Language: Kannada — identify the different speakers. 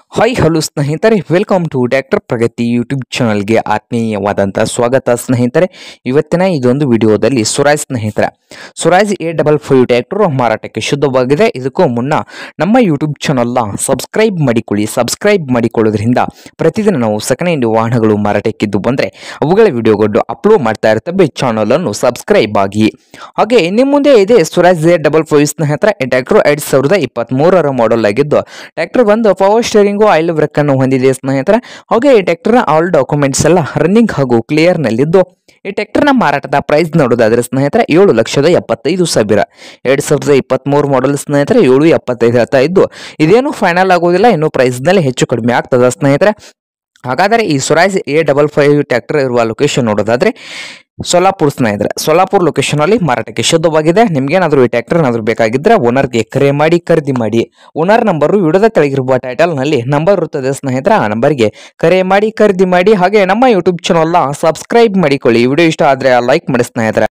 Speaker 1: ಹಾಯ್ ಹಲೋ ಸ್ನೇಹಿತರೆ welcome to doctor Pragati YouTube ಚಾನಲ್ಗೆ ಆತ್ಮೀಯವಾದಂಥ ಸ್ವಾಗತ ಸ್ನೇಹಿತರೆ ಇವತ್ತಿನ ಇದೊಂದು ವಿಡಿಯೋದಲ್ಲಿ ಸುರಾಜ್ ಸ್ನೇಹಿತರೆ Swaraj A double five tractor ಮಾರಾಟಕ್ಕೆ ಶುದ್ಧವಾಗಿದೆ ಇದಕ್ಕೂ ಮುನ್ನ ನಮ್ಮ ಯೂಟ್ಯೂಬ್ ಚಾನಲ್ನ ಸಬ್ಸ್ಕ್ರೈಬ್ ಮಾಡಿಕೊಳ್ಳಿ ಸಬ್ಸ್ಕ್ರೈಬ್ ಮಾಡಿಕೊಳ್ಳೋದ್ರಿಂದ ಪ್ರತಿದಿನ ನಾವು ಸೆಕೆಂಡ್ ಹ್ಯಾಂಡ್ ವಾಹನಗಳು ಮಾರಾಟಕ್ಕಿದ್ದು ಬಂದರೆ ಅವುಗಳ ವಿಡಿಯೋಗಳು ಅಪ್ಲೋಡ್ ಮಾಡ್ತಾ ಇರ್ತವೆ ಚಾನಲನ್ನು ಸಬ್ಸ್ಕ್ರೈಬ್ ಆಗಿ ಹಾಗೆ ನಿಮ್ಮ ಮುಂದೆ ಇದೆ ಸುರಾಜ್ ಎ ಡಬಲ್ ಫೈವ್ ಸ್ನೇಹಿತರೆ ಈ ಟ್ಯಾಕ್ಟರ್ ಎರಡ್ ಸಾವಿರದ ಇಪ್ಪತ್ತ್ಮೂರರ ಮಾಡೆಲ್ ಆಗಿದ್ದು ಟ್ರ್ಯಾಕ್ಟರ್ ಬಂದು ಪವರ್ ಸ್ಟೇರಿಂಗು ಆಯಿಲ್ ಬ್ರೇಕ್ ಅನ್ನು ಹೊಂದಿದೆ ಸ್ನೇಹಿತರೆ ಹಾಗೆ ಈ ಟ್ರ್ಯಾಕ್ಟರ್ನ ಆಲ್ ಡಾಕ್ಯುಮೆಂಟ್ಸ್ ಎಲ್ಲ ರನ್ನಿಂಗ್ ಹಾಗೂ ಕ್ಲಿಯರ್ ನಲ್ಲಿದ್ದು ಈ ಟ್ರ್ಯಾಕ್ಟರ್ನ ಮಾರಾಟದ ಪ್ರೈಸ್ ನೋಡೋದಾದ್ರೆ ಸ್ನೇಹಿತರೆ ಏಳು ಲಕ್ಷದ ಎಪ್ಪತ್ತೈದು ಸಾವಿರ ಎರಡ್ ಸಾವಿರದ ಇಪ್ಪತ್ತ್ಮೂರು ಮಾಡೆಲ್ ಸ್ನೇಹಿತರೆ ಏಳು ಎಪ್ಪತ್ತೈದು ಹೇಳ್ತಾ ಇದ್ದು ಇದೇನು ಫೈನಲ್ ಆಗೋದಿಲ್ಲ ಇನ್ನು ಪ್ರೈಸ್ನಲ್ಲಿ ಹೆಚ್ಚು ಕಡಿಮೆ ಆಗ್ತದ ಸ್ನೇಹಿತರೆ ಹಾಗಾದರೆ ಈ Swaraj A double five tractor ಇರುವ ಲೊಕೇಶನ್ ನೋಡೋದಾದ್ರೆ ಸೊಲಾಪುರ್ ಸ್ನೇಹಿತರೆ ಸೊಲಾಪುರ್ ಲೊಕೇಶನ್ ಅಲ್ಲಿ ಮಾರಾಟಕ್ಕೆ ಶುದ್ಧವಾಗಿದೆ ನಿಮ್ಗೇನಾದ್ರೂ ಈ ಟ್ರ್ಯಾಕ್ಟರ್ ಏನಾದರೂ ಬೇಕಾಗಿದ್ರೆ ಓನರ್ಗೆ ಕರೆ ಮಾಡಿ ಖರೀದಿ ಮಾಡಿ ಓನರ್ ನಂಬರು ವಿಡದ ಕೆಳಗಿರುವ ಟೈಟಲ್ ನಲ್ಲಿ ನಂಬರ್ ಇರುತ್ತದೆ ಸ್ನೇಹಿತರೆ ಆ ನಂಬರ್ಗೆ ಕರೆ ಮಾಡಿ ಖರೀದಿ ಮಾಡಿ ಹಾಗೆ ನಮ್ಮ ಯೂಟ್ಯೂಬ್ ಚಾನಲ್ನ ಸಬ್ಸ್ಕ್ರೈಬ್ ಮಾಡಿಕೊಳ್ಳಿ ವಿಡಿಯೋ ಇಷ್ಟ ಆದ್ರೆ ಲೈಕ್ ಮಾಡಿ ಸ್ನೇಹಿತರೆ